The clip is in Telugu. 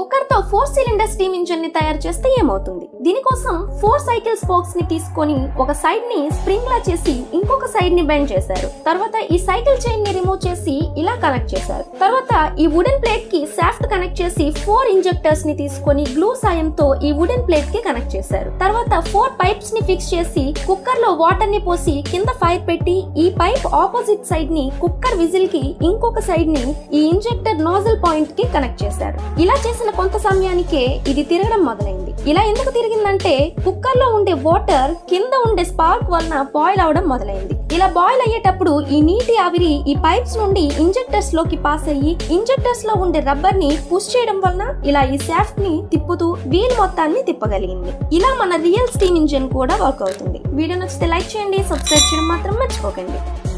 కుక్కర్ తో ఫోర్ సిలిండర్ స్టీమ్ ఇంజిన్ ని తయారు చేస్తే ఏమవుతుంది దీనికోసం ఫోర్ సైకిల్ స్పోక్స్ ని తీసుకొని ఒక సైడ్ ని స్ప్రింగ్ లా చేసి ఇంకొక సైడ్ ని బెండ్ చేశారు తర్వాత ఈ సైకిల్ చైన్ ని రిమూవ్ చేసి ఇలా కనెక్ట్ చేశారు తర్వాత ఈ వుడెన్ ప్లేట్ కి సాఫ్ట్ కనెక్ట్ చేసి ఫోర్ ఇంజెక్టర్స్ ని తీసుకొని గ్లూ సాయంతో ఈ వుడెన్ ప్లేట్ కి కనెక్ట్ చేశారు తర్వాత ఫోర్ పైప్స్ ని ఫిక్స్ చేసి కుక్కర్ లో వాటర్ ని పోసి కింద ఫైర్ పెట్టి ఈ పైప్ ఆపోజిట్ సైడ్ ని కుక్కర్ విజిల్ కి ఇంకొక సైడ్ ని ఈ ఇంజెక్టర్ నోజల్ పాయింట్ కి కనెక్ట్ చేశారు ఇలా చేసిన కొంత సమయానికే ఇది తిరగడం మొదలైంది ఇలా ఎందుకు తిరిగిందంటే కుక్కర్ లో ఉండే వాటర్ కింద ఉండే స్పార్క్ వలన బాయిల్ అవడం మొదలైంది ఇలా బాయిల్ అయ్యేటప్పుడు ఈ నీటి ఆవిరి ఈ పైప్స్ నుండి ఇంజెక్టర్స్ లోకి పాస్ అయ్యి ఇంజెక్టర్స్ లో ఉండే రబ్బర్ ని పుష్ చేయడం వలన ఇలా ఈ సాఫ్ట్ ని తిప్పుతూ వీల్ మొత్తాన్ని తిప్పగలిగింది ఇలా మన రియల్ స్టీమ్ ఇంజిన్ కూడా వర్క్ అవుతుంది వీడియో నచ్చితే లైక్ చేయండి సబ్స్క్రైబ్ చేయడం మాత్రం మర్చిపోకండి